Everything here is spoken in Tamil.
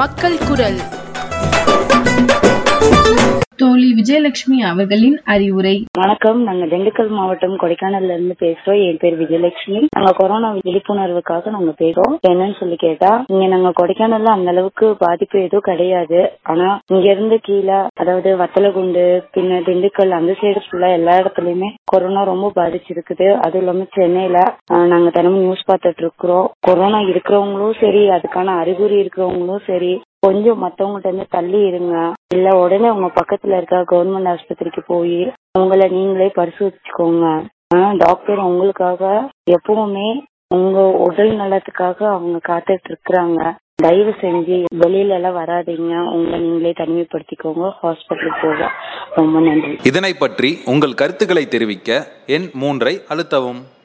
மக்கள் குரல் தோழி விஜயலட்சுமி அவர்களின் அறிவுரை வணக்கம் நாங்க திண்டுக்கல் மாவட்டம் கொடைக்கானல்ல இருந்து பேசுறோம் என் பேர் விஜயலட்சுமி நாங்க கொரோனா விழிப்புணர்வுக்காக நாங்க பேசுறோம் என்னன்னு சொல்லி கேட்டா இங்க நாங்க கொடைக்கானல்ல அந்த அளவுக்கு பாதிப்பு எதுவும் கிடையாது ஆனா இங்க இருந்து கீழே அதாவது வத்தலகுண்டு பின்ன திண்டுக்கல் அந்த சைடு ஃபுல்லா எல்லா இடத்துலயுமே கொரோனா ரொம்ப பாதிச்சிருக்குது அதுவும் இல்லாம சென்னையில ஆஹ், நாங்க தினமும் நியூஸ் பார்த்துட்டு இருக்கிறோம் கொரோனா இருக்கிறவங்களும் சரி அதுக்கான அறிகுறி இருக்கிறவங்களும் சரி கொஞ்சம் மத்தவங்ககிட்ட இருந்து தள்ளி இருங்க இல்ல உடனே உங்க பக்கத்துல இருக்க கவர்மெண்ட் ஆஸ்பத்திரிக்கு போய் உங்களை நீங்களே பரிசோதிச்சுக்கோங்க ஆஹ் டாக்டர் உங்களுக்காக எப்பவுமே உங்க உடல் நலத்துக்காக அவங்க காத்துட்டு இருக்கிறாங்க தயவு செஞ்சு வெளியில எல்லாம் வராதீங்க உங்களை நீங்களே தனிமைப்படுத்திக்கோங்க ஹாஸ்பிட்டலுக்கு போக ரொம்ப நன்றி இதனை பற்றி உங்கள் கருத்துக்களை தெரிவிக்க எண் மூன்றை அழுத்தவும்